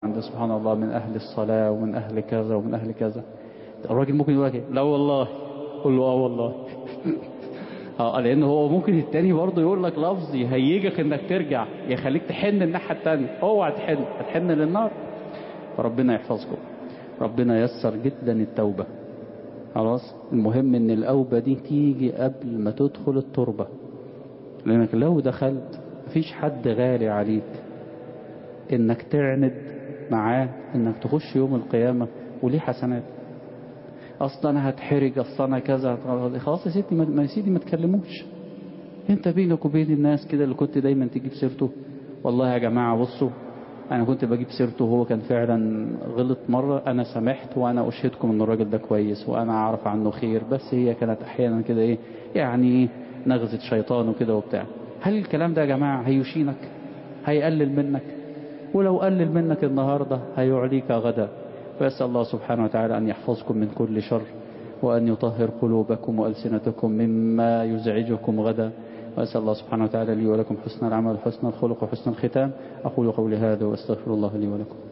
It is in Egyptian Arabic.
عند سبحان الله من أهل الصلاة ومن أهل كذا ومن أهل كذا الراجل ممكن يقول لك لا والله قول له اه والله اه لان هو ممكن التاني برضه يقول لك لفظ يهيجك انك ترجع يخليك تحن الناحيه التانيه اوعى تحن هتحن للنار فربنا يحفظكم ربنا يسر جدا التوبه خلاص المهم ان الاوبه دي تيجي قبل ما تدخل التربه لانك لو دخلت مفيش حد غالي عليك انك تعند معاه انك تخش يوم القيامه وليه حسنات اصلا انا هتحرج اصلا انا كذا خلاص يا ستي ما يا سيدي ما تكلموش انت بينك وبين الناس كده اللي كنت دايما تجيب سيرته والله يا جماعه بصوا انا كنت بجيب سيرته وهو كان فعلا غلط مره انا سامحت وانا اشهدكم ان الراجل ده كويس وانا اعرف عنه خير بس هي كانت احيانا كده ايه يعني نغزه شيطان وكده وبتاع هل الكلام ده يا جماعه هيشينك هيقلل منك ولو قلل منك النهارده هيعليك غدا فأسأل الله سبحانه وتعالى أن يحفظكم من كل شر وأن يطهر قلوبكم وألسنتكم مما يزعجكم غدا وأسأل الله سبحانه وتعالى لي ولكم حسن العمل حسن الخلق وحسن الختام أقول قولي هذا وأستغفر الله لي ولكم